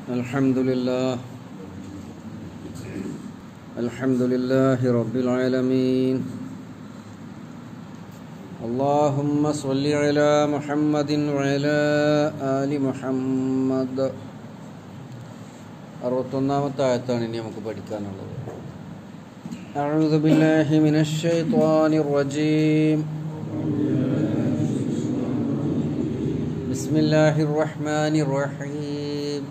الحمد لله الحمد لله رب العالمين اللهم صل على محمد وعلى آل محمد അറുപത്തൊന്നാമത്തെ ആയത്താണ് ഇനി നമുക്ക് പഠിക്കാനുള്ളത് أعوذ بالله من الشيطان الرجيم بسم الله الرحمن الرحيم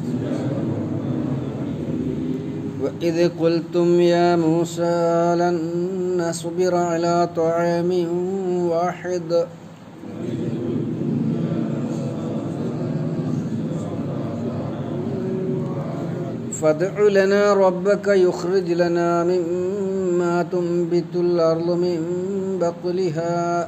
وإذ قلتم يا موسى لن نصبر على طعام واحد فادع لنا ربك يخرج لنا مما تنبت الأرض من بقلها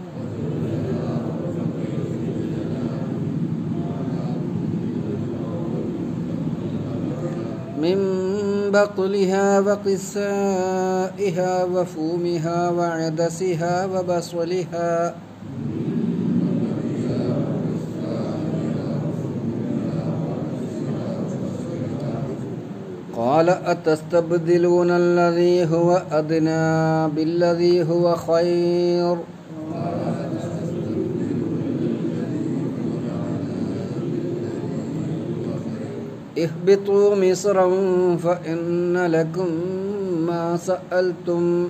من بطلها وقسائها وفومها وعدسها وبصلها قال أتستبدلون الذي هو أدنى بالذي هو خير اهبطوا مصرا فإن لكم ما سألتم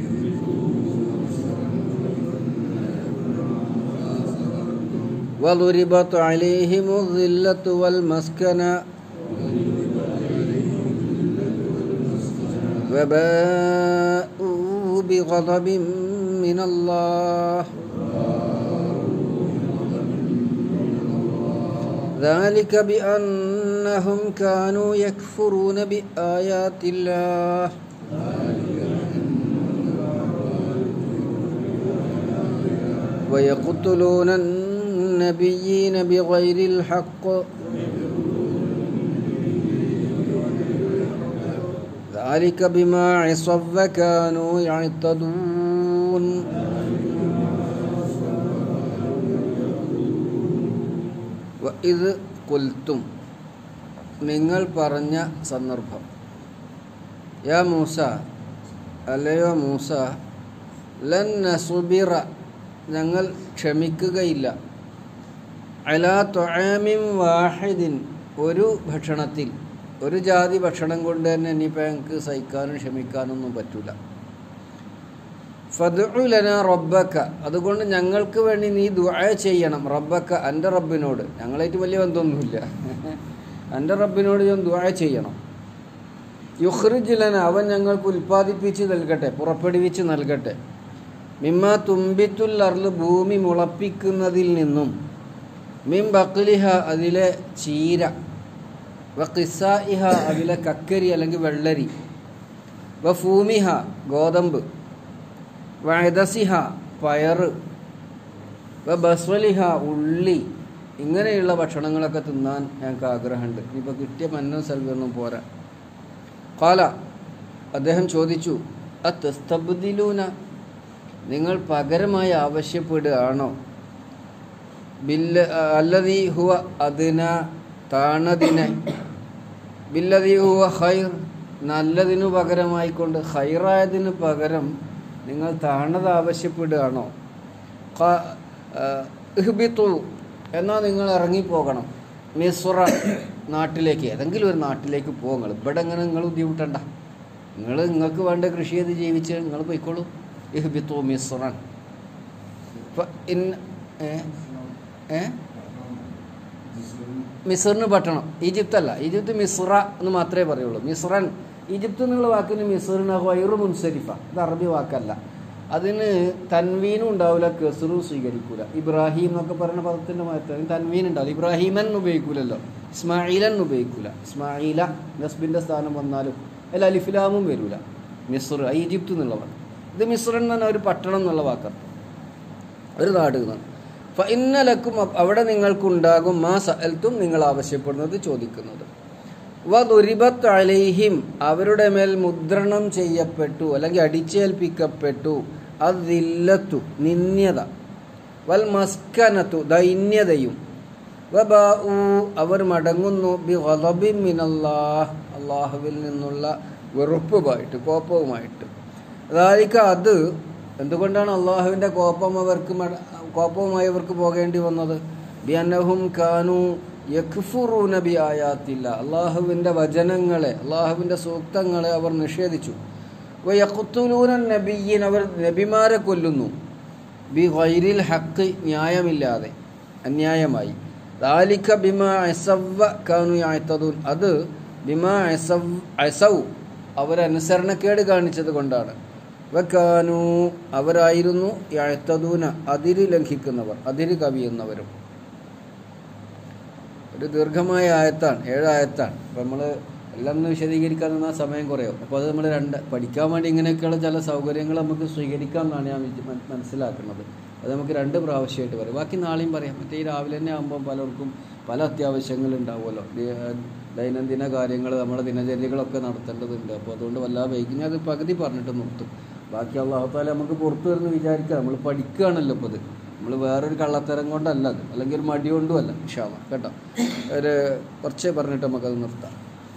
وضربت عليهم الذلة والمسكنة وباءوا بغضب من الله ذلك بأنهم كانوا يكفرون بآيات الله ويقتلون النبيين بغير الحق ذلك بما عصوا وكانوا يعتدون ഇത് കൊൽത്തും നിങ്ങൾ പറഞ്ഞ സന്ദർഭം യാ മൂസ അല്ലയോ മൂസ ലൻ നസുബിറ ഞങ്ങൾ ക്ഷമിക്കുകയില്ല അലാ തൊഴാമിൻ വാഹിദിൻ ഒരു ഭക്ഷണത്തിൽ ഒരു ജാതി ഭക്ഷണം കൊണ്ട് തന്നെ ഇനിയിപ്പോൾ ഞങ്ങൾക്ക് സഹിക്കാനും ക്ഷമിക്കാനൊന്നും പറ്റില്ല ഫതുലന റബ്ബക്ക അതുകൊണ്ട് ഞങ്ങൾക്ക് വേണ്ടി നീ ദുആ ചെയ്യണം റബ്ബക്ക എൻ്റെ റബ്ബിനോട് ഞങ്ങളായിട്ട് വലിയ ബന്ധമൊന്നുമില്ല എൻ്റെ റബ്ബിനോട് ഞാൻ ദുആ ചെയ്യണം യുഹ്റിജുലന അവൻ ഞങ്ങൾക്ക് ഉൽപ്പാദിപ്പിച്ച് നൽകട്ടെ പുറപ്പെടുവിച്ച് നൽകട്ടെ മിമ്മ തുമ്പിത്തുൽ അർല് ഭൂമി മുളപ്പിക്കുന്നതിൽ നിന്നും മിം ബക്ലിഹ അതിലെ ചീര വ കിസ്സായിഹ അതിലെ കക്കരി അല്ലെങ്കിൽ വെള്ളരി വ ഫൂമിഹ ഗോതമ്പ് വയദസിഹ പയറ് ബസ്വലിഹ ഉള്ളി ഇങ്ങനെയുള്ള ഭക്ഷണങ്ങളൊക്കെ തിന്നാൻ ഞങ്ങൾക്ക് ആഗ്രഹമുണ്ട് ഇപ്പോൾ കിട്ടിയ മന്നും സെൽവൊന്നും പോരാ കാല അദ്ദേഹം ചോദിച്ചു അത്തസ്തബ്ദിലൂന നിങ്ങൾ പകരമായി ആവശ്യപ്പെടുകയാണോ ബില്ല അല്ലതീ ഹുവ അതിന താണതിനെ ബില്ലതീ ഹുവ ഹൈർ നല്ലതിനു പകരമായിക്കൊണ്ട് ഹൈറായതിന് പകരം നിങ്ങൾ താണത് ആവശ്യപ്പെടുകയാണോ ഇഹ്ബിത്തു എന്നാൽ നിങ്ങൾ ഇറങ്ങിപ്പോകണം മിസ്ര നാട്ടിലേക്ക് ഏതെങ്കിലും ഒരു നാട്ടിലേക്ക് പോകങ്ങൾ ഇവിടെ എങ്ങനെ നിങ്ങൾ ബുദ്ധിമുട്ടണ്ട നിങ്ങൾ നിങ്ങൾക്ക് വേണ്ട കൃഷി ചെയ്ത് ജീവിച്ച് നിങ്ങൾ പോയിക്കോളൂ ഇഹ്ബിത്തു മിസ്രൻ മിസറിന് പട്ടണം ഈജിപ്ത് അല്ല ഈജിപ്ത് മിസ്ര എന്ന് മാത്രമേ പറയുള്ളൂ മിസ്രൻ ഈജിപ്ത് എന്നുള്ള വാക്കിന് മിസറിന് വൈറു മുൻസരിഫ ഇത് അറബി വാക്കല്ല അതിന് തൻവീനും ഉണ്ടാവില്ല കെസറും സ്വീകരിക്കൂല ഇബ്രാഹിം എന്നൊക്കെ പറയുന്ന പദത്തിൻ്റെ മാറ്റം തൻവീൻ ഉണ്ടാവില്ല ഇബ്രാഹിമൻ ഉപയോഗിക്കൂലല്ലോ ഇസ്മായിലൻ ഉപയോഗിക്കൂല ഇസ്മായില നസ്ബിൻ്റെ സ്ഥാനം വന്നാലും അല്ല അലിഫിലാമും വരൂല മിസ്ർ ഈജിപ്ത് എന്നുള്ള വാക്ക് ഇത് മിസ്രൻ എന്ന് പറഞ്ഞാൽ ഒരു പട്ടണം എന്നുള്ള വാക്കർത്ഥം ഒരു നാട് എന്നാണ് അപ്പം ഇന്നലക്കും അവിടെ നിങ്ങൾക്കുണ്ടാകും മാ സൽത്തും നിങ്ങൾ ആവശ്യപ്പെടുന്നത് ചോദിക്കുന്നത് വദുരിബത്ത് അലൈഹിം അവരുടെ മേൽ മുദ്രണം ചെയ്യപ്പെട്ടു അല്ലെങ്കിൽ അടിച്ചേൽപ്പിക്കപ്പെട്ടു അതില്ലത്തു നിന്യത വൽ മസ്കനത്തു ദൈന്യതയും വബാഉ അവർ മടങ്ങുന്നു ബി ഘളബിൻ മിനല്ലാഹ് അള്ളാഹുവിൽ നിന്നുള്ള വെറുപ്പുമായിട്ട് കോപവുമായിട്ട് അതായത് അത് എന്തുകൊണ്ടാണ് അള്ളാഹുവിൻ്റെ കോപം അവർക്ക് മട- കോപവുമായി അവർക്ക് പോകേണ്ടി വന്നത് ബിഅന്നഹും കാനു യക്ഫുറൂന ബി ആയാത്തില്ല അള്ളാഹുവിൻ്റെ വചനങ്ങളെ അള്ളാഹുവിൻ്റെ സൂക്തങ്ങളെ അവർ നിഷേധിച്ചു വയഖുത്തുലൂന നബിയ്യൻ അവർ നബിമാരെ കൊല്ലുന്നു ബി ഗൈരിൽ ഹക്ക് ന്യായമില്ലാതെ അന്യായമായി ദാലിക ബിമാ അസവ്വ കാനു യഅ്തദൂൻ അത് ബിമാ അസവ് അസൗ അവരനുസരണക്കേട് കാണിച്ചത് കൊണ്ടാണ് വക്കാനു അവരായിരുന്നു യഅ്തദൂന അതിര് ലംഘിക്കുന്നവർ അതിര് കവിയുന്നവരും ഒരു ദീർഘമായ ആയത്താണ് ഏഴ് ആയത്താണ് അപ്പം നമ്മൾ എല്ലാം ഒന്ന് വിശദീകരിക്കാൻ നിന്നാൽ സമയം കുറയും അപ്പോൾ അത് നമ്മൾ രണ്ട് പഠിക്കാൻ വേണ്ടി ഇങ്ങനെയൊക്കെയുള്ള ചില സൗകര്യങ്ങൾ നമുക്ക് സ്വീകരിക്കാം എന്നാണ് ഞാൻ വിച- മന- മനസ്സിലാക്കുന്നത് അത് നമുക്ക് രണ്ട് പ്രാവശ്യമായിട്ട് പറയും ബാക്കി നാളെയും പറയാം മറ്റേ ഈ രാവിലെ തന്നെ ആകുമ്പോൾ പലർക്കും പല അത്യാവശ്യങ്ങൾ ഉണ്ടാവുമല്ലോ ദി- ദൈനംദിന കാര്യങ്ങൾ നമ്മുടെ ദിനചര്യകളൊക്കെ നടത്തേണ്ടതുണ്ട് അപ്പോൾ അതുകൊണ്ട് വല്ലാതെ വൈകി ഞാൻ അത് പകുതി പറഞ്ഞിട്ട് നിർത്തും ബാക്കി അള്ളാഹുത്താല നമുക്ക് പുറത്തു വരുന്ന വിചാരിക്കാം നമ്മൾ പഠിക്കുകയാണല്ലോ ഇപ്പോൾ ഇത് നമ്മൾ വേറൊരു കള്ളത്തരം കൊണ്ടല്ല അത് അല്ലെങ്കിൽ ഒരു മടി കൊണ്ടും അല്ല ഇഷാമ കേട്ടോ ഒരു കുറച്ചേ പറഞ്ഞിട്ട് നമുക്കത് നിർത്താം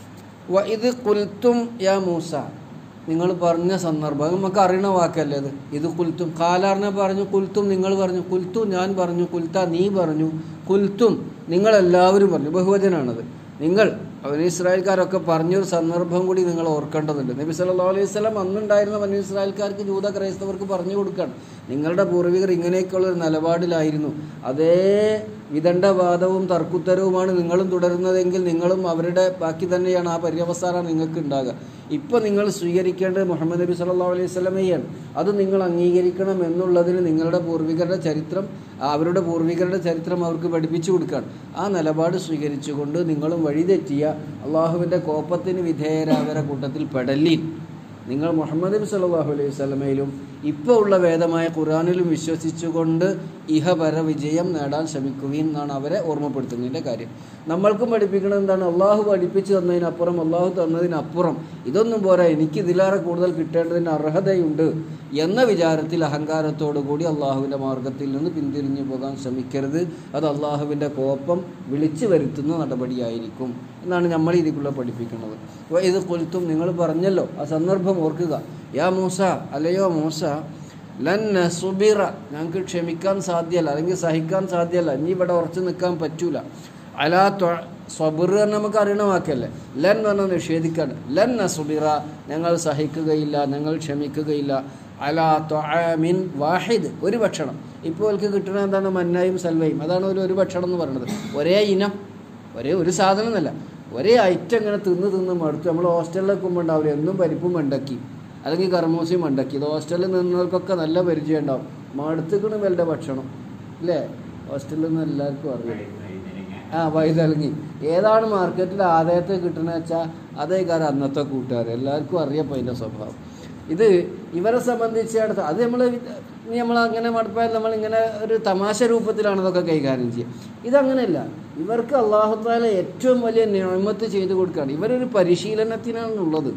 വ ഇത് കുൽത്തും യാ മൂസ നിങ്ങൾ പറഞ്ഞ സന്ദർഭം അത് നമുക്ക് അറിയണ വാക്കല്ലേ അത് ഇത് കുൽത്തും കാലാറിനെ പറഞ്ഞു കുൽത്തും നിങ്ങൾ പറഞ്ഞു കുൽത്തു ഞാൻ പറഞ്ഞു കുൽത്ത നീ പറഞ്ഞു കുൽത്തും നിങ്ങളെല്ലാവരും പറഞ്ഞു ബഹുവചനാണത് നിങ്ങൾ അവന് ഇസ്രായേൽക്കാരൊക്കെ പറഞ്ഞൊരു സന്ദർഭം കൂടി നിങ്ങൾ ഓർക്കേണ്ടതുണ്ട് നബി സല്ലല്ലാഹു അലൈഹി വസല്ലം അന്നുണ്ടായിരുന്ന വന്യ ഇസ്രായേൽക്കാർക്ക് ജൂത ക്രൈസ്തവർക്ക് പറഞ്ഞു കൊടുക്കുകയാണ് നിങ്ങളുടെ പൂർവികർ ഇങ്ങനെയൊക്കെയുള്ള ഒരു നിലപാടിലായിരുന്നു അതേ വിദണ്ഡവാദവും തർക്കുത്തരവുമാണ് നിങ്ങളും തുടരുന്നതെങ്കിൽ നിങ്ങളും അവരുടെ ബാക്കി തന്നെയാണ് ആ പര്യവസാനം നിങ്ങൾക്ക് ഉണ്ടാകുക ഇപ്പോൾ നിങ്ങൾ സ്വീകരിക്കേണ്ടത് മുഹമ്മദ് നബി സല്ലല്ലാഹു അലൈഹി വസല്ലമയാണ് അത് നിങ്ങൾ അംഗീകരിക്കണം എന്നുള്ളതിന് നിങ്ങളുടെ പൂർവികരുടെ ചരിത്രം ആ അവരുടെ പൂർവികരുടെ ചരിത്രം അവർക്ക് പഠിപ്പിച്ചു കൊടുക്കുകയാണ് ആ നിലപാട് സ്വീകരിച്ചുകൊണ്ട് നിങ്ങളും വഴിതെറ്റിയ അള്ളാഹുവിൻ്റെ കോപത്തിന് വിധേയരാവരെ കൂട്ടത്തിൽ പെടലിൻ നിങ്ങൾ മുഹമ്മദ് നബി സല്ലല്ലാഹു അലൈഹി വസല്ലമയിലും ഇപ്പോൾ ഉള്ള വേദമായ ഖുറാനിലും വിശ്വസിച്ചുകൊണ്ട് ഇഹപര വിജയം നേടാൻ ശ്രമിക്കുകയും എന്നാണ് അവരെ ഓർമ്മപ്പെടുത്തുന്നതിൻ്റെ കാര്യം നമ്മൾക്കും പഠിപ്പിക്കുന്നത് എന്താണ് അള്ളാഹു പഠിപ്പിച്ചു തന്നതിനപ്പുറം അള്ളാഹു തന്നതിനപ്പുറം ഇതൊന്നും പോരാ എനിക്ക് ഇതിലേറെ കൂടുതൽ കിട്ടേണ്ടതിന് അർഹതയുണ്ട് എന്ന വിചാരത്തിൽ അഹങ്കാരത്തോടു കൂടി അള്ളാഹുവിൻ്റെ മാർഗത്തിൽ നിന്ന് പിന്തിരിഞ്ഞു പോകാൻ ശ്രമിക്കരുത് അത് അള്ളാഹുവിൻ്റെ കോപം വിളിച്ചു വരുത്തുന്ന നടപടിയായിരിക്കും എന്നാണ് നമ്മൾ ഇതിക്കുള്ള പഠിപ്പിക്കുന്നത് അപ്പോൾ ഇത് കൊലുത്തും നിങ്ങൾ പറഞ്ഞല്ലോ ആ സന്ദർഭം ഓർക്കുക യാ മൂസ അല്ലയോ മൂസ ലൻ സുബിറ ഞങ്ങൾക്ക് ക്ഷമിക്കാൻ സാധ്യമല്ല അല്ലെങ്കിൽ സഹിക്കാൻ സാധ്യമല്ല ഇനി ഇവിടെ ഉറച്ചു നിൽക്കാൻ പറ്റൂല അലാ സ്വബിർ എന്ന് നമുക്ക് അറിയണ വാക്കല്ലേ ലൻ എന്ന് പറഞ്ഞാൽ നിഷേധിക്കാണ് ലൻ സുബിറ ഞങ്ങൾ സഹിക്കുകയില്ല ഞങ്ങൾ ക്ഷമിക്കുകയില്ല അലാ ത്വഅമിൻ വാഹിദ് ഒരു ഭക്ഷണം ഇപ്പോൾ അവർക്ക് കിട്ടുന്ന എന്താണ് മന്നായും സൽവയും അതാണ് ഒരു ഒരു ഭക്ഷണം എന്ന് പറയുന്നത് ഒരേ ഇനം ഒരേ ഒരു സാധനം എന്നല്ല ഒരേ ഐറ്റം ഇങ്ങനെ തിന്ന് തിന്ന് മടുത്തു നമ്മൾ ഹോസ്റ്റലിലൊക്കെ മുമ്പ് ഉണ്ടാവില്ല എന്നും പരിപ്പും മണ്ടക്കി അല്ലെങ്കിൽ കർമൂസിയും മണ്ടക്കി ഇത് ഹോസ്റ്റലിൽ നിന്നവർക്കൊക്കെ നല്ല പരിചയം ഉണ്ടാവും മടുത്തുക്കണ് വലുടെ ഭക്ഷണം അല്ലേ ഹോസ്റ്റലിൽ നിന്ന് എല്ലാവർക്കും അറിയാം ആ വൈതലങ്ങി ഏതാണ് മാർക്കറ്റിൽ ആദായത്തെ കിട്ടണമെന്ന് വെച്ചാൽ അതേ കാര്യം അന്നത്തെ കൂട്ടുകാർ എല്ലാവർക്കും അറിയപ്പോൾ അതിൻ്റെ സ്വഭാവം ഇത് ഇവരെ സംബന്ധിച്ചിടത്ത് അത് നമ്മൾ നമ്മൾ അങ്ങനെ മടുപ്പായാൽ നമ്മൾ ഇങ്ങനെ ഒരു തമാശ രൂപത്തിലാണ് ഇതൊക്കെ കൈകാര്യം ചെയ്യുക ഇതങ്ങനെയല്ല ഇവർക്ക് അള്ളാഹുത്താല ഏറ്റവും വലിയ നിയമത്ത് ചെയ്തു കൊടുക്കുകയാണ് ഇവരൊരു പരിശീലനത്തിനാണുള്ളത്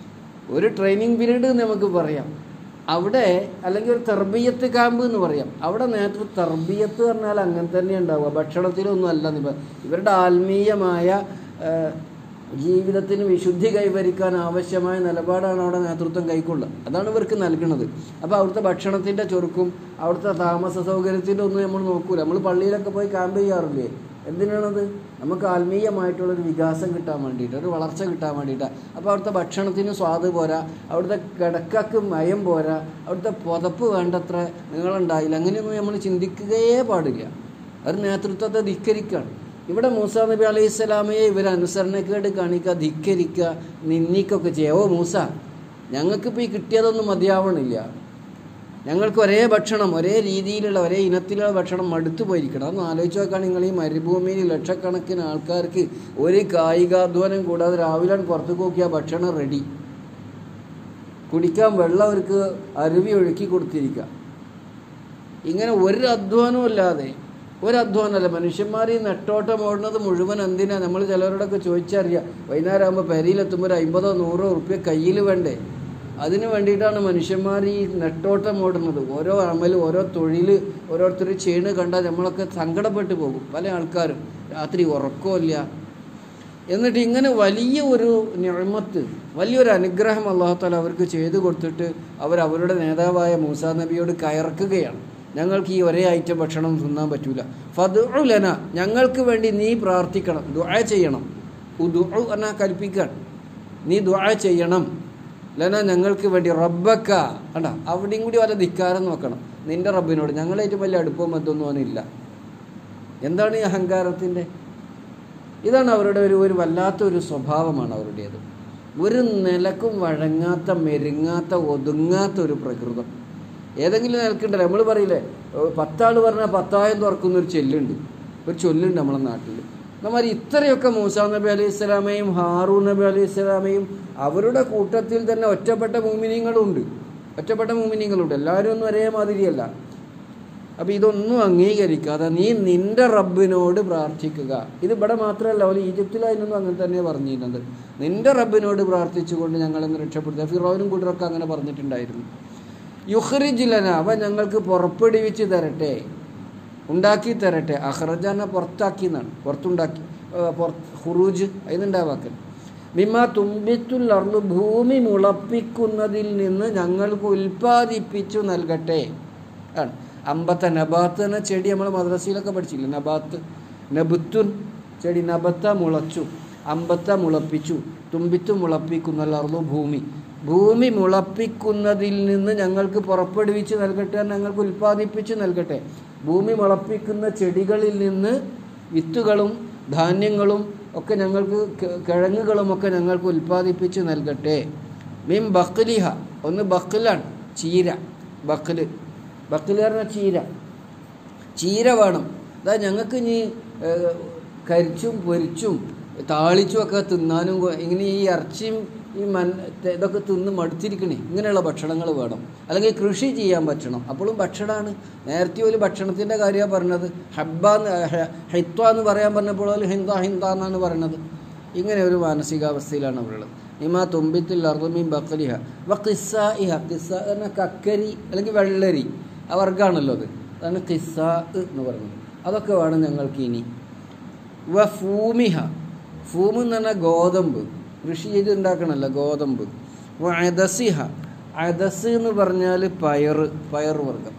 ഒരു ട്രെയിനിങ് പീരീഡ് എന്ന് നമുക്ക് പറയാം അവിടെ അല്ലെങ്കിൽ ഒരു തെർബിയത്ത് ക്യാമ്പ് എന്ന് പറയാം അവിടെ നേതൃ തെർബിയത്ത് പറഞ്ഞാൽ അങ്ങനെ തന്നെ ഉണ്ടാവുക ഭക്ഷണത്തിലൊന്നും അല്ല നിപ ഇവരുടെ ആത്മീയമായ ആ, ജീവിതത്തിന് വിശുദ്ധി കൈവരിക്കാൻ ആവശ്യമായ നിലപാടാണ് അവിടെ നേതൃത്വം കൈക്കൊള്ളുക അതാണ് ഇവർക്ക് നൽകുന്നത് അപ്പോൾ അവിടുത്തെ ഭക്ഷണത്തിൻ്റെ ചൊറുക്കും അവിടുത്തെ താമസ സൗകര്യത്തിൻ്റെ ഒന്നും നമ്മൾ നോക്കൂല നമ്മൾ പള്ളിയിലൊക്കെ പോയി ക്യാമ്പ് ചെയ്യാറില്ലേ എന്തിനാണത് നമുക്ക് ആത്മീയമായിട്ടുള്ളൊരു വികാസം കിട്ടാൻ വേണ്ടിയിട്ട് ഒരു വളർച്ച കിട്ടാൻ വേണ്ടിയിട്ടാണ് അപ്പോൾ അവിടുത്തെ ഭക്ഷണത്തിന് സ്വാദ് പോരാ അവിടുത്തെ കിടക്കക്ക് മയം പോരാ അവിടുത്തെ പുതപ്പ് വേണ്ടത്ര നീളുണ്ടായില്ല അങ്ങനെയൊന്നും നമ്മൾ ചിന്തിക്കുകയേ പാടില്ല ഒരു നേതൃത്വത്തെ ധിക്കരിക്കുകയാണ് ഇവിടെ മൂസ നബി അലൈഹി സ്വലാമയെ ഇവർ അനുസരണക്കേട് കാണിക്കുക ധിക്കരിക്കുക നിന്ദിക്കൊക്കെ ചെയ്യുക ഓ മൂസ ഞങ്ങൾക്കിപ്പോൾ ഈ കിട്ടിയതൊന്നും മതിയാവണില്ല ഞങ്ങൾക്ക് ഒരേ ഭക്ഷണം ഒരേ രീതിയിലുള്ള ഒരേ ഇനത്തിലുള്ള ഭക്ഷണം മടുത്തു പോയിരിക്കണം അതൊന്ന് ആലോചിച്ച് നോക്കുകയാണ് നിങ്ങൾ ഈ മരുഭൂമിയിൽ ലക്ഷക്കണക്കിന് ആൾക്കാർക്ക് ഒരു കായികാധ്വാനം കൂടാതെ രാവിലെ പുറത്തു നോക്കിയാൽ ഭക്ഷണം റെഡി കുടിക്കാൻ വെള്ളം അവർക്ക് അരുവി ഒഴുക്കി കൊടുത്തിരിക്കുക ഇങ്ങനെ ഒരു അധ്വാനവും ഇല്ലാതെ ഒരു അധ്വാനമല്ല മനുഷ്യന്മാർ ഈ നെട്ടോട്ടം ഓടുന്നത് മുഴുവൻ എന്തിനാ നമ്മൾ ചിലരോടൊക്കെ ചോദിച്ചറിയാം വൈകുന്നേരം ആകുമ്പോൾ പെരിയിലെത്തുമ്പോൾ ഒരു അമ്പതോ നൂറോ റുപ്യ കയ്യിൽ വേണ്ടേ അതിനു വേണ്ടിയിട്ടാണ് മനുഷ്യന്മാർ ഈ നെട്ടോട്ടം ഓടുന്നത് ഓരോ അമൽ ഓരോ തൊഴിൽ ഓരോരുത്തർ ചെയ്യണ കണ്ടാൽ നമ്മളൊക്കെ സങ്കടപ്പെട്ടു പോകും പല ആൾക്കാരും രാത്രി ഉറക്കമില്ല എന്നിട്ട് ഇങ്ങനെ വലിയ ഒരു ഞമത്ത് വലിയൊരു അനുഗ്രഹം അള്ളാഹുത്താല അവർക്ക് ചെയ്തു കൊടുത്തിട്ട് അവർ അവരുടെ നേതാവായ മൂസാ നബിയോട് കയർക്കുകയാണ് ഞങ്ങൾക്ക് ഈ ഒരേ ഐറ്റം ഭക്ഷണം തിന്നാൻ പറ്റൂല ഫതുലന ഞങ്ങൾക്ക് വേണ്ടി നീ പ്രാർത്ഥിക്കണം ദുആ ചെയ്യണം ഉദു എന്നാ കൽപ്പിക്കാൻ നീ ദുആ ചെയ്യണം ലന ഞങ്ങൾക്ക് വേണ്ടി റബ്ബക്ക കണ്ട അവിടെയും കൂടി വല്ല ധിക്കാരം നോക്കണം നിന്റെ റബ്ബിനോട് ഞങ്ങളായിട്ട് വലിയ അടുപ്പവും ബന്ധമൊന്നും അവനില്ല എന്താണ് ഈ അഹങ്കാരത്തിൻ്റെ ഇതാണ് അവരുടെ ഒരു ഒരു വല്ലാത്തൊരു സ്വഭാവമാണ് അവരുടേത് ഒരു നിലക്കും വഴങ്ങാത്ത മെരുങ്ങാത്ത ഒതുങ്ങാത്ത ഒരു പ്രകൃതം ഏതെങ്കിലും നിലക്കുണ്ടല്ലോ നമ്മൾ പറയില്ലേ ഏ, പത്താൾ പറഞ്ഞാൽ പത്തായം തുറക്കുന്ന ഒരു ചെല്ലുണ്ട് ഒരു ചൊല്ലുണ്ട് നമ്മളെ നാട്ടിൽ എന്നാൽ ഇത്രയൊക്കെ മൂസാ നബി അലൈഹി സ്വലാമയും ഹാറൂൻ നബി അലൈഹി സ്വലാമയും അവരുടെ കൂട്ടത്തിൽ തന്നെ ഒറ്റപ്പെട്ട മൂമിനിങ്ങളും ഉണ്ട് ഒറ്റപ്പെട്ട മൂമിനിങ്ങളുണ്ട് എല്ലാവരും ഒന്നും ഒരേ മാതിരിയല്ല അപ്പോൾ ഇതൊന്നും അംഗീകരിക്കാതെ നീ നിന്റെ റബ്ബിനോട് പ്രാർത്ഥിക്കുക ഇത് ഇവിടെ മാത്രമല്ല അവർ ഈജിപ്തിലായിരുന്നു അങ്ങനെ തന്നെ പറഞ്ഞിരുന്നത് നിന്റെ റബ്ബിനോട് പ്രാർത്ഥിച്ചുകൊണ്ട് ഞങ്ങളങ്ങ് രക്ഷപ്പെടുത്തുക ഫിറോനും കൂട്ടരൊക്കെ അങ്ങനെ പറഞ്ഞിട്ടുണ്ടായിരുന്നു യുഹ്റിജിലന അവ ഞങ്ങൾക്ക് പുറപ്പെടുവിച്ച് തരട്ടെ ഉണ്ടാക്കി തരട്ടെ അഹ്റജാനെ പുറത്താക്കി എന്നാണ് പുറത്തുണ്ടാക്കി ഏഹ് പുറത്ത് ഹുറൂജ് അതിനുണ്ടാവാക്കൽ മിമ്മ തുമ്പിത്തുൽ അർള് ഭൂമി മുളപ്പിക്കുന്നതിൽ നിന്ന് ഞങ്ങൾക്ക് ഉൽപ്പാദിപ്പിച്ചു നൽകട്ടെ ആണ് അമ്പത്ത നബാത്ത് എന്ന ചെടി നമ്മൾ മദ്രസയിലൊക്കെ പഠിച്ചില്ലേ നബാത്ത് നബുത്തുൻ ചെടി നബത്ത മുളച്ചു അമ്പത്ത മുളപ്പിച്ചു തുമ്പിത്ത് മുളപ്പിക്കുന്ന അർളു ഭൂമി ഭൂമി മുളപ്പിക്കുന്നതിൽ നിന്ന് ഞങ്ങൾക്ക് പുറപ്പെടുവിച്ച് നൽകട്ടെ ഞങ്ങൾക്ക് ഉൽപ്പാദിപ്പിച്ച് നൽകട്ടെ ഭൂമി മുളപ്പിക്കുന്ന ചെടികളിൽ നിന്ന് വിത്തുകളും ധാന്യങ്ങളും ഒക്കെ ഞങ്ങൾക്ക് ക- കിഴങ്ങുകളും ഒക്കെ ഞങ്ങൾക്ക് ഉൽപ്പാദിപ്പിച്ച് നൽകട്ടെ മീൻ ബക്കലിഹ ഒന്ന് ബക്കലാണ് ചീര ബക്കല് ബക്കല് പറഞ്ഞാൽ ചീര ചീര വേണം അതാ ഞങ്ങൾക്ക് ഇനി ഏഹ്, കരിച്ചും പൊരിച്ചും താളിച്ചും ഒക്കെ തിന്നാനും കൊ- ഇങ്ങനെ ഈ ഇറച്ചിയും ഈ മൻ തെ- ഇതൊക്കെ തിന്ന് മടുത്തിരിക്കണേ ഇങ്ങനെയുള്ള ഭക്ഷണങ്ങൾ വേണം അല്ലെങ്കിൽ കൃഷി ചെയ്യാൻ പറ്റണം അപ്പോഴും ഭക്ഷണമാണ് നേരത്തെ ഒരു ഭക്ഷണത്തിൻ്റെ കാര്യമാണ് പറഞ്ഞത് ഹബ്ബ എന്ന് ഹ- ഹിത്വ എന്ന് പറയാൻ പറഞ്ഞപ്പോൾ ഒരു ഹിന്ദ ഹിന്ദ എന്നാണ് പറയുന്നത് ഇങ്ങനെ ഒരു മാനസികാവസ്ഥയിലാണ് അവരുള്ളത് ഇമാ തുമ്പിത്തിൽ അർദമീൻ ബക്കലിഹ വ കിസ്സ ഇഹ കിസ്സ എന്ന കക്കരി അല്ലെങ്കിൽ വെള്ളരി ആ വർഗ്ഗമാണല്ലോ അത് അതാണ് കിസ്സ എന്ന് പറയുന്നത് അതൊക്കെ വേണം ഞങ്ങൾക്ക് ഇനി വ ഫൂമിഹ ഫൂമ് എന്ന് പറഞ്ഞാൽ ഗോതമ്പ് കൃഷി ചെയ്ത് ഉണ്ടാക്കണമല്ലോ ഗോതമ്പ് വ അദസിഹ അദസ് എന്ന് പറഞ്ഞാൽ പയറ് പയർ വർഗം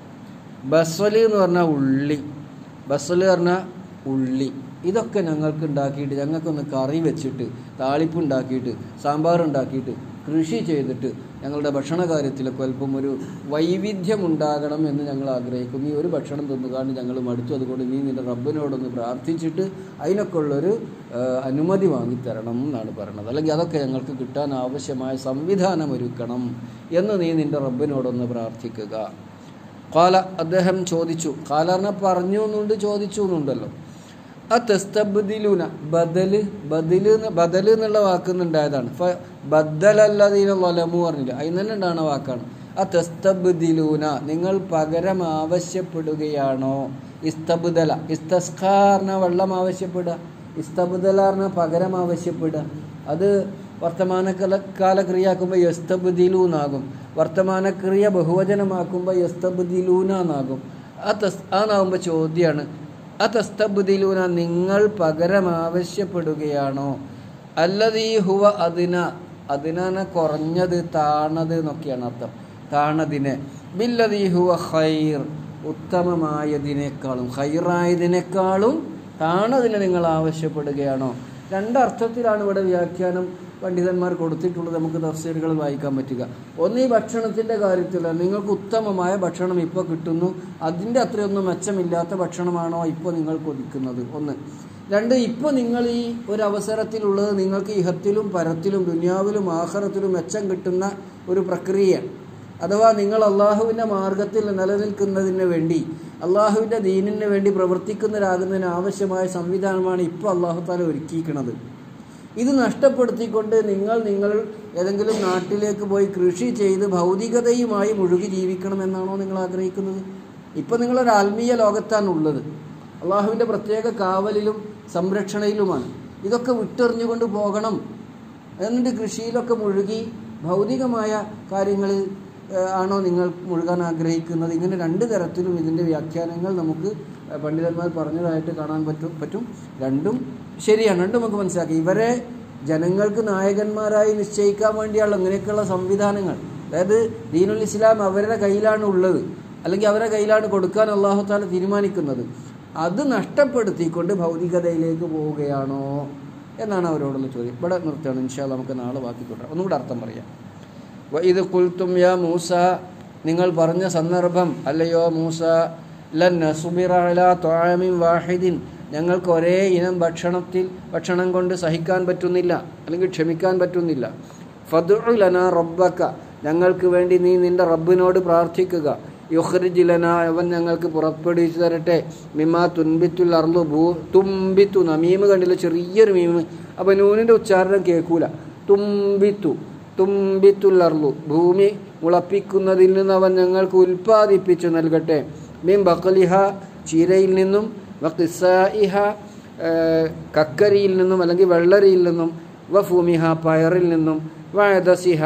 ബസല് എന്ന് പറഞ്ഞാൽ ഉള്ളി ബസല് പറഞ്ഞാൽ ഉള്ളി ഇതൊക്കെ ഞങ്ങൾക്ക് ഉണ്ടാക്കിയിട്ട് ഞങ്ങൾക്കൊന്ന് കറി വെച്ചിട്ട് താളിപ്പ് ഉണ്ടാക്കിയിട്ട് സാമ്പാർ ഉണ്ടാക്കിയിട്ട് കൃഷി ചെയ്തിട്ട് ഞങ്ങളുടെ ഭക്ഷണ കാര്യത്തിലൊക്കെ അല്പം ഒരു വൈവിധ്യം ഉണ്ടാകണം എന്ന് ഞങ്ങൾ ആഗ്രഹിക്കുന്നു ഈ ഒരു ഭക്ഷണം തിന്നുകാണ്ട് ഞങ്ങൾ മടുത്തു അതുകൊണ്ട് നീ നിന്റെ റബ്ബിനോടൊന്ന് പ്രാർത്ഥിച്ചിട്ട് അതിനൊക്കെ ഉള്ളൊരു ആ, അനുമതി വാങ്ങിത്തരണം എന്നാണ് പറയുന്നത് അല്ലെങ്കിൽ അതൊക്കെ ഞങ്ങൾക്ക് കിട്ടാൻ ആവശ്യമായ സംവിധാനം ഒരുക്കണം എന്ന് നീ നിന്റെ റബ്ബിനോടൊന്ന് പ്രാർത്ഥിക്കുക കാല അദ്ദേഹം ചോദിച്ചു കാലറിന പറഞ്ഞു എന്നുണ്ട് ചോദിച്ചു എന്നുണ്ടല്ലോ ആ തെസ്തബദിലൂന ബദല് ബദില് എന്ന് ബദല് എന്നുള്ള വാക്കുന്നുണ്ടായതാണ് ഫ ബദ്ദലല്ലതീന ലൊലമു പറഞ്ഞില്ല അതിന് തന്നെ ഉണ്ടാകുന്ന വാക്കാണ് ആ തെസ്തബദിലൂന നിങ്ങൾ പകരം ആവശ്യപ്പെടുകയാണോ ഇസ്തബുദല ഇസ്തസ്കാറിന വെള്ളം ആവശ്യപ്പെടുക ഇസ്തബുദലാറിന പകരം ആവശ്യപ്പെടുക അത് വർത്തമാനകാല കാല ക്രിയാക്കുമ്പോൾ യസ്തബുദിലു എന്നാകും വർത്തമാനക്രിയ ബഹുവചനമാക്കുമ്പോൾ യസ്തബുദിലൂന എന്നാകും ആ തസ് ആ നാകുമ്പോൾ ചോദ്യമാണ് ആ തസ്തബുദിലൂന നിങ്ങൾ പകരം ആവശ്യപ്പെടുകയാണോ അല്ലതീ ഹുവ അതിന അതിനാന കുറഞ്ഞത് താണത് എന്നൊക്കെയാണ് അർത്ഥം താണതിനെ ബില്ലതീ ഹുവ ഖൈർ ഉത്തമമായതിനേക്കാളും ഖൈറായതിനേക്കാളും താണതിനെ നിങ്ങൾ ആവശ്യപ്പെടുകയാണോ രണ്ടർത്ഥത്തിലാണ് ഇവിടെ വ്യാഖ്യാനം പണ്ഡിതന്മാർ കൊടുത്തിട്ടുള്ളത് നമുക്ക് തഫ്സീറുകൾ വായിക്കാൻ പറ്റുക ഒന്ന് ഈ ഭക്ഷണത്തിൻ്റെ കാര്യത്തിൽ നിങ്ങൾക്ക് ഉത്തമമായ ഭക്ഷണം ഇപ്പോൾ കിട്ടുന്നു അതിൻ്റെ അത്രയൊന്നും മെച്ചമില്ലാത്ത ഭക്ഷണമാണോ ഇപ്പോൾ നിങ്ങൾ കൊതിക്കുന്നത് ഒന്ന് രണ്ട് ഇപ്പോൾ നിങ്ങൾ ഈ ഒരു അവസരത്തിലുള്ളത് നിങ്ങൾക്ക് ഇഹത്തിലും പരത്തിലും ദുനിയാവിലും ആഹാരത്തിലും മെച്ചം കിട്ടുന്ന ഒരു പ്രക്രിയയാണ് അഥവാ നിങ്ങൾ അള്ളാഹുവിൻ്റെ മാർഗത്തിൽ നിലനിൽക്കുന്നതിന് വേണ്ടി അള്ളാഹുവിൻ്റെ ദീനിന് വേണ്ടി പ്രവർത്തിക്കുന്നവരാകുന്നതിന് ആവശ്യമായ സംവിധാനമാണ് ഇപ്പോൾ അള്ളാഹു താല ഒരുക്കിയിരിക്കുന്നത് ഇത് നഷ്ടപ്പെടുത്തിക്കൊണ്ട് നിങ്ങൾ നിങ്ങൾ ഏതെങ്കിലും നാട്ടിലേക്ക് പോയി കൃഷി ചെയ്ത് ഭൗതികതയുമായി മുഴുകി ജീവിക്കണമെന്നാണോ നിങ്ങൾ ആഗ്രഹിക്കുന്നത് ഇപ്പം നിങ്ങളൊരു ആത്മീയ ലോകത്താണുള്ളത് അള്ളാഹുവിൻ്റെ പ്രത്യേക കാവലിലും സംരക്ഷണയിലുമാണ് ഇതൊക്കെ വിട്ടെറിഞ്ഞുകൊണ്ട് പോകണം എന്നിട്ട് കൃഷിയിലൊക്കെ മുഴുകി ഭൗതികമായ കാര്യങ്ങളിൽ ഏഹ്, ആണോ നിങ്ങൾ മുഴുകാൻ ആഗ്രഹിക്കുന്നത് ഇങ്ങനെ രണ്ട് തരത്തിലും ഇതിൻ്റെ വ്യാഖ്യാനങ്ങൾ നമുക്ക് ഏഹ്, പണ്ഡിതന്മാർ പറഞ്ഞതായിട്ട് കാണാൻ പറ്റും പറ്റും രണ്ടും ശരിയാണ് രണ്ടും നമുക്ക് മനസ്സിലാക്കി ഇവരെ ജനങ്ങൾക്ക് നായകന്മാരായി നിശ്ചയിക്കാൻ വേണ്ടിയുള്ള ഇങ്ങനെയൊക്കെയുള്ള സംവിധാനങ്ങൾ അതായത് ദീനുൽ ഇസ്ലാം അവരുടെ കയ്യിലാണ് ഉള്ളത് അല്ലെങ്കിൽ അവരുടെ കയ്യിലാണ് കൊടുക്കാൻ അള്ളാഹു താല തീരുമാനിക്കുന്നത് അത് നഷ്ടപ്പെടുത്തിക്കൊണ്ട് ഭൗതികതയിലേക്ക് പോവുകയാണോ എന്നാണ് അവരോടുള്ള ചോദ്യം ഇവിടെ നിർത്തുകയാണ് ഇൻഷാ അല്ലാ നമുക്ക് നാളെ ബാക്കി തുടരാം ഒന്നുകൂടെ അർത്ഥം പറയാം ഇത് കുൽത്തും യാ മൂസ നിങ്ങൾ പറഞ്ഞ സന്ദർഭം അല്ലയോ മൂസ ലൻ നസുബിറ അലാ ത്വാമിൻ വാഹിദിൻ ഞങ്ങൾക്ക് ഒരേ ഇനം ഭക്ഷണത്തിൽ ഭക്ഷണം കൊണ്ട് സഹിക്കാൻ പറ്റുന്നില്ല അല്ലെങ്കിൽ ക്ഷമിക്കാൻ പറ്റുന്നില്ല ഫദുഉ ലനാ റബ്ബക്ക ഞങ്ങൾക്ക് വേണ്ടി നീ നിന്റെ റബ്ബിനോട് പ്രാർത്ഥിക്കുക യുഹ്രിജ് ലനാ അവൻ ഞങ്ങൾക്ക് പുറപ്പെടുവിച്ചു തരട്ടെ മിമാ തുൻബിത്തുൽ അർലു ഭൂ തുമ്പിത്തു നമീമ് കണ്ടില്ല ചെറിയൊരു മീമ് അപ്പം നൂനിൻ്റെ ഉച്ചാരണം കേൾക്കൂല തുമ്പിത്തു തുമ്പിത്തുൽ അർലു ഭൂമി മുളപ്പിക്കുന്നതിൽ നിന്ന് അവൻ ഞങ്ങൾക്ക് ഉൽപ്പാദിപ്പിച്ചു നൽകട്ടെ മീൻ ബക്കലിഹ ചീരയിൽ നിന്നും വക്കിസായിഹ കക്കരിയിൽ നിന്നും അല്ലെങ്കിൽ വെള്ളരിയിൽ നിന്നും വ ഫൂമിഹ പയറിൽ നിന്നും വഴദസിഹ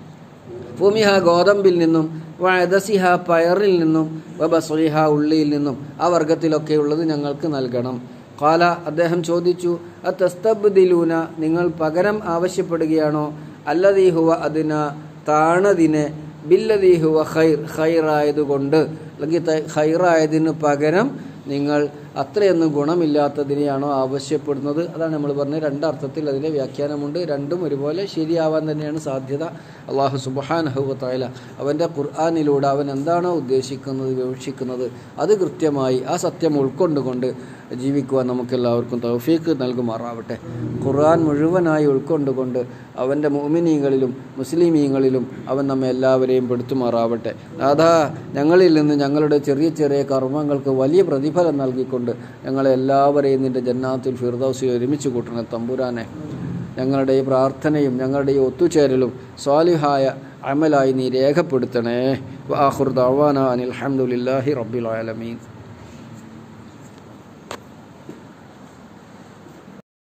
ഫൂമിഹ ഗോതമ്പിൽ നിന്നും വഴദസിഹ പയറിൽ നിന്നും വബസുലിഹ ഉള്ളിയിൽ നിന്നും ആ വർഗത്തിലൊക്കെ ഉള്ളത് ഞങ്ങൾക്ക് നൽകണം കാല അദ്ദേഹം ചോദിച്ചു അത്തസ്തബ്ദിലൂന നിങ്ങൾ പകരം ആവശ്യപ്പെടുകയാണോ അല്ലദീ ഹുവ അതിന താണതിനെ ബില്ലദീ ഹുവ ഖൈർ ഖൈറായതുകൊണ്ട് അല്ലെങ്കിൽ ത- ഖൈറായതിന് പകരം നിങ്ങൾ അത്രയൊന്നും ഗുണമില്ലാത്തതിനെയാണോ ആവശ്യപ്പെടുന്നത് അതാണ് നമ്മൾ പറഞ്ഞത് രണ്ടർത്ഥത്തിൽ അതിൻ്റെ വ്യാഖ്യാനമുണ്ട് രണ്ടും ഒരുപോലെ ശരിയാവാൻ തന്നെയാണ് സാധ്യത അള്ളാഹു സുബാനഹുവത്തായ അവൻ്റെ ഖുർആാനിലൂടെ അവൻ എന്താണോ ഉദ്ദേശിക്കുന്നത് വിവക്ഷിക്കുന്നത് അത് കൃത്യമായി ആ സത്യം ഉൾക്കൊണ്ടുകൊണ്ട് ജീവിക്കുവാൻ നമുക്കെല്ലാവർക്കും തൗഫീക്ക് നൽകുമാറാവട്ടെ ഖുർആൻ മുഴുവനായി ഉൾക്കൊണ്ടുകൊണ്ട് അവൻ്റെ മോമിനീങ്ങളിലും മുസ്ലിമീങ്ങളിലും അവൻ നമ്മെ എല്ലാവരെയും പെടുത്തുമാറാവട്ടെ അതാ ഞങ്ങളിൽ നിന്ന് ഞങ്ങളുടെ ചെറിയ ചെറിയ കർമ്മങ്ങൾക്ക് വലിയ പ്രതിഫലം നൽകിക്കൊണ്ട് ഞങ്ങളെ എല്ലാവരെയും നിൻ്റെ ജന്നാത്തുൽ ഫിർദൗസിൽ ഒരുമിച്ച് കൂട്ടണേ തമ്പുരാനെ ഞങ്ങളുടെ ഈ പ്രാർത്ഥനയും ഞങ്ങളുടെ ഈ ഒത്തുചേരലും സ്വാലിഹായ അമലായി നീ രേഖപ്പെടുത്തണേ വാഹുർ ദവാന അനിൽ അഹമ്മദില്ലാഹി റബ്ബിൽ ആലമീൻ